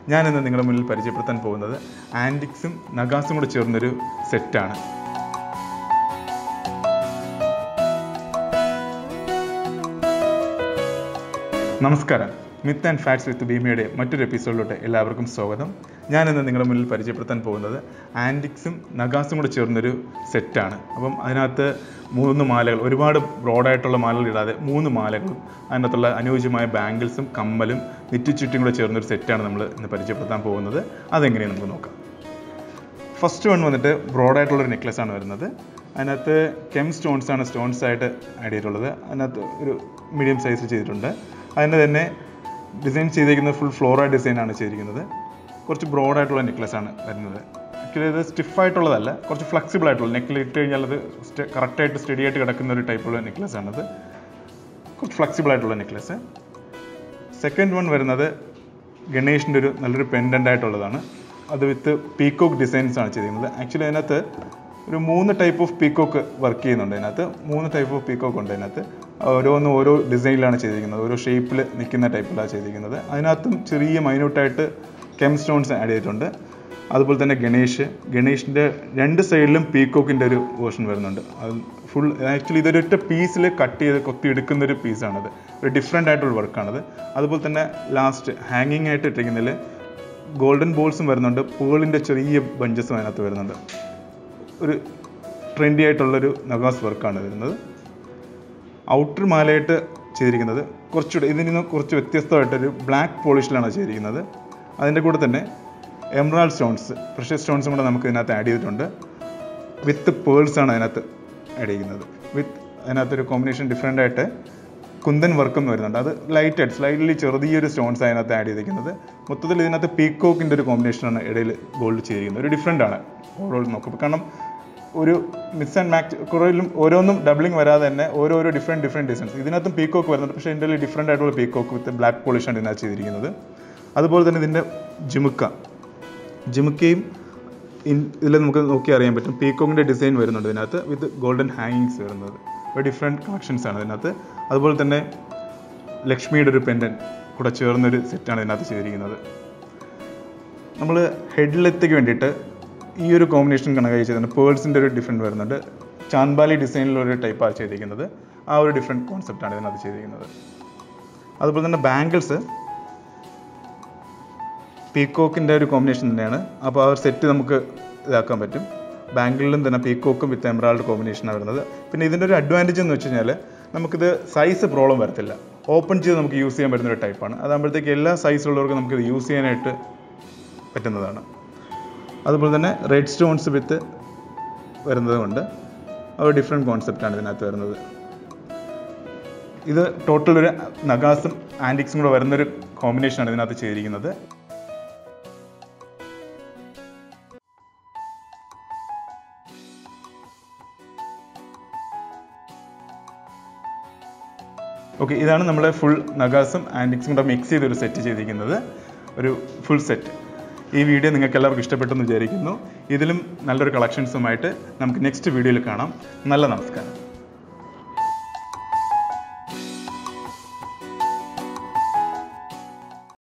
ഞാൻ ഇന്ന് നിങ്ങളുടെ മുന്നിൽ പരിചയപ്പെടുത്താൻ പോകുന്നത് ആൻറ്റിക്സും നഗാസും കൂടെ ചേർന്നൊരു സെറ്റാണ് നമസ്കാരം മിത്ത് ആൻഡ് ഫാക്ട്സ് വിത്ത് ഭീമയുടെ മറ്റൊരു എപ്പിസോഡിലോട്ട് എല്ലാവർക്കും സ്വാഗതം ഞാനിന്ന് നിങ്ങളുടെ മുന്നിൽ പരിചയപ്പെടുത്താൻ പോകുന്നത് ആൻറ്റിക്സും നഗാസും കൂടെ ചേർന്നൊരു സെറ്റാണ് അപ്പം അതിനകത്ത് മൂന്ന് മാലകൾ ഒരുപാട് ബ്രോഡായിട്ടുള്ള മാലകൾ ഇടാതെ മൂന്ന് മാലകളും അതിനകത്തുള്ള അനുയോജ്യമായ ബാംഗിൾസും കമ്മലും നെറ്റിച്ചുറ്റും കൂടെ ചേർന്നൊരു സെറ്റാണ് നമ്മൾ ഇന്ന് പരിചയപ്പെടുത്താൻ പോകുന്നത് അതെങ്ങനെയാണ് നമുക്ക് നോക്കാം ഫസ്റ്റ് വൺ വന്നിട്ട് ബ്രോഡായിട്ടുള്ളൊരു നെക്ലസ് ആണ് വരുന്നത് അതിനകത്ത് കെം സ്റ്റോൺസ് ആണ് സ്റ്റോൺസ് ആയിട്ട് ആഡ് ചെയ്തിട്ടുള്ളത് അതിനകത്ത് ഒരു മീഡിയം സൈസ് ചെയ്തിട്ടുണ്ട് അതിൻ്റെ തന്നെ ഡിസൈൻ ചെയ്തിരിക്കുന്നത് ഫുൾ ഫ്ലോറ ഡിസൈൻ ആണ് ചെയ്തിരിക്കുന്നത് കുറച്ച് ബ്രോഡായിട്ടുള്ള നെക്ലസ് ആണ് വരുന്നത് ആക്ച്വലി ഇത് സ്റ്റിഫ് ആയിട്ടുള്ളതല്ല കുറച്ച് ഫ്ലെക്സിബിൾ ആയിട്ടുള്ള നെക്കിൽ ഇട്ട് കഴിഞ്ഞാൽ അത് കറക്റ്റായിട്ട് സ്റ്റഡി ആയിട്ട് കിടക്കുന്ന ഒരു ടൈപ്പുള്ള നെക്ലസ് ആണത് കുറച്ച് ഫ്ലെക്സിബിൾ ആയിട്ടുള്ള നെക്ലസ് സെക്കൻഡ് വൺ വരുന്നത് ഗണേഷിൻ്റെ ഒരു നല്ലൊരു പെൻഡൻ്റ് ആയിട്ടുള്ളതാണ് അത് വിത്ത് പീക്കോക്ക് ഡിസൈൻസ് ആണ് ചെയ്തിരിക്കുന്നത് ആക്ച്വലി അതിനകത്ത് ഒരു മൂന്ന് ടൈപ്പ് ഓഫ് പീക്കോക്ക് വർക്ക് ചെയ്യുന്നുണ്ട് അതിനകത്ത് മൂന്ന് ടൈപ്പ് ഓഫ് പീക്കോക്ക് ഉണ്ട് അതിനകത്ത് ഓരോന്നും ഓരോ ഡിസൈനിലാണ് ചെയ്തിരിക്കുന്നത് ഓരോ ഷേപ്പിൽ നിൽക്കുന്ന ടൈപ്പിലാണ് ചെയ്തിരിക്കുന്നത് അതിനകത്തും ചെറിയ മൈന്യൂട്ടായിട്ട് കെം സ്റ്റോൺസ് ആഡ് ചെയ്തിട്ടുണ്ട് അതുപോലെ തന്നെ ഗണേഷ് ഗണേഷിൻ്റെ രണ്ട് സൈഡിലും പീക്കോക്കിൻ്റെ ഒരു വേർഷൻ വരുന്നുണ്ട് അത് ഫുൾ ആക്ച്വലി ഇതൊരൊറ്റ പീസിൽ കട്ട് ചെയ്ത് കൊത്തി എടുക്കുന്ന ഒരു പീസാണത് ഒരു ഡിഫറെൻ്റ് ആയിട്ടുള്ള വർക്കാണത് അതുപോലെ തന്നെ ലാസ്റ്റ് ഹാങ്ങിങ് ആയിട്ട് ഇട്ടിരിക്കുന്നതിൽ ഗോൾഡൻ ബോൾസും വരുന്നുണ്ട് പേളിൻ്റെ ചെറിയ ബഞ്ചസും അതിനകത്ത് വരുന്നുണ്ട് ഒരു ട്രെൻഡി ആയിട്ടുള്ളൊരു നഗാസ് വർക്കാണ് വരുന്നത് ഔട്ടർ മാലയായിട്ട് ചെയ്തിരിക്കുന്നത് കുറച്ചുകൂടെ ഇതിൽ നിന്ന് കുറച്ച് വ്യത്യസ്തമായിട്ടൊരു ബ്ലാക്ക് പോളിഷിലാണ് ചെയ്തിരിക്കുന്നത് അതിൻ്റെ കൂടെ തന്നെ എംറാൾ സ്റ്റോൺസ് പ്രഷർ സ്റ്റോൺസും കൂടെ നമുക്ക് ഇതിനകത്ത് ആഡ് ചെയ്തിട്ടുണ്ട് വിത്ത് പേൾസ് ആണ് അതിനകത്ത് ആഡ് ചെയ്യുന്നത് വിത്ത് അതിനകത്തൊരു കോമ്പിനേഷൻ ഡിഫറെൻ്റ് ആയിട്ട് കുന്തൻ വർക്കും വരുന്നുണ്ട് അത് ലൈറ്റ് ആയിട്ട് സ്ലൈഡ്ലി ചെറിയൊരു സ്റ്റോൺസ് അതിനകത്ത് ആഡ് ചെയ്തിരിക്കുന്നത് മൊത്തത്തിൽ ഇതിനകത്ത് പീക്കോക്കിൻ്റെ ഒരു കോമ്പിനേഷനാണ് ഇടയിൽ ഗോൾഡ് ചെയ്തിരിക്കുന്നത് ഒരു ഡിഫറെൻ്റ് ആണ് ഓവറോൾ നോക്കുമ്പോൾ കാരണം ഒരു മിക്സ് ആൻഡ് മാച്ച് കുറയിലും ഓരോന്നും ഡബിളിങ് വരാതെ തന്നെ ഓരോരോ ഡിഫറെൻറ്റ് ഡിഫറെൻറ്റ് ഡിസൈൻസ് ഇതിനകത്തും പീക്കോക്ക് വരുന്നുണ്ട് പക്ഷേ ഇതിൻ്റെ ഡിഫറെൻ്റ് ആയിട്ടുള്ള പീക്കോക്ക് വിത്ത് ബ്ലാക്ക് പോളിഷാണ് ഇതിനകത്ത് ചെയ്തിരിക്കുന്നത് അതുപോലെ തന്നെ ഇതിൻ്റെ ജിമുക്ക ജിമുക്കയും ഇതിൽ നമുക്ക് നോക്കി അറിയാൻ പറ്റും പീക്കോക്കിൻ്റെ ഡിസൈൻ വരുന്നുണ്ട് ഇതിനകത്ത് വിത്ത് ഗോൾഡൻ ഹാങ്ങിങ്സ് വരുന്നത് ഒരു ഡിഫറെൻറ്റ് കളക്ഷൻസ് ആണ് ഇതിനകത്ത് അതുപോലെ തന്നെ ലക്ഷ്മിയുടെ ഒരു പെൻഡൻ കൂടെ ചേർന്നൊരു സെറ്റാണ് ഇതിനകത്ത് ചെയ്തിരിക്കുന്നത് നമ്മൾ ഹെഡ്ലെത്തേക്ക് വേണ്ടിയിട്ട് ഈ ഒരു കോമ്പിനേഷൻ കണക്കായി ചെയ്തിട്ടുണ്ട് പേഴ്സിൻ്റെ ഒരു ഡിഫറെൻറ്റ് വരുന്നുണ്ട് ചാൻബാലി ഡിസൈനിലൊരു ടൈപ്പാണ് ചെയ്തിരിക്കുന്നത് ആ ഒരു ഡിഫറെൻറ്റ് കോൺസെപ്റ്റാണ് ഇതിനകത്ത് ചെയ്തിരിക്കുന്നത് അതുപോലെ തന്നെ ബാംഗിൾസ് പീക്കോക്കിൻ്റെ ഒരു കോമ്പിനേഷൻ തന്നെയാണ് അപ്പോൾ ആ ഒരു സെറ്റ് നമുക്ക് ഇതാക്കാൻ പറ്റും ബാംഗിളിലും തന്നെ പീക്കോക്കും വിത്ത് എമറാൾഡ് കോമ്പിനേഷനാണ് വരുന്നത് പിന്നെ ഇതിൻ്റെ ഒരു അഡ്വാൻറ്റേജ് എന്ന് വെച്ച് കഴിഞ്ഞാൽ നമുക്കിത് സൈസ് പ്രോബ്ലം വരത്തില്ല ഓപ്പൺ ചെയ്ത് നമുക്ക് യൂസ് ചെയ്യാൻ പറ്റുന്ന ഒരു ടൈപ്പാണ് അതാകുമ്പോഴത്തേക്ക് എല്ലാ സൈസിലുള്ളവർക്കും നമുക്കിത് യൂസ് ചെയ്യാനായിട്ട് പറ്റുന്നതാണ് അതുപോലെ തന്നെ റെഡ് സ്റ്റോൺസ് വിത്ത് വരുന്നത് കൊണ്ട് അത് ഡിഫറെൻറ്റ് കോൺസെപ്റ്റാണ് ഇതിനകത്ത് വരുന്നത് ഇത് ടോട്ടൽ ഒരു നഗാസും ആൻറ്റിക്സും കൂടെ വരുന്നൊരു കോമ്പിനേഷനാണ് ഇതിനകത്ത് ചെയ്തിരിക്കുന്നത് ഓക്കെ ഇതാണ് നമ്മൾ ഫുൾ നഗാസും ആൻറ്റിക്സും കൂടെ മിക്സ് ചെയ്തൊരു സെറ്റ് ചെയ്തിരിക്കുന്നത് ഒരു ഫുൾ സെറ്റ് ഈ വീഡിയോ നിങ്ങൾക്ക് എല്ലാവർക്കും ഇഷ്ടപ്പെട്ടെന്ന് വിചാരിക്കുന്നു ഇതിലും നല്ലൊരു കളക്ഷൻസുമായിട്ട് നമുക്ക് നെക്സ്റ്റ് വീഡിയോയിൽ കാണാം നല്ല നമസ്കാരം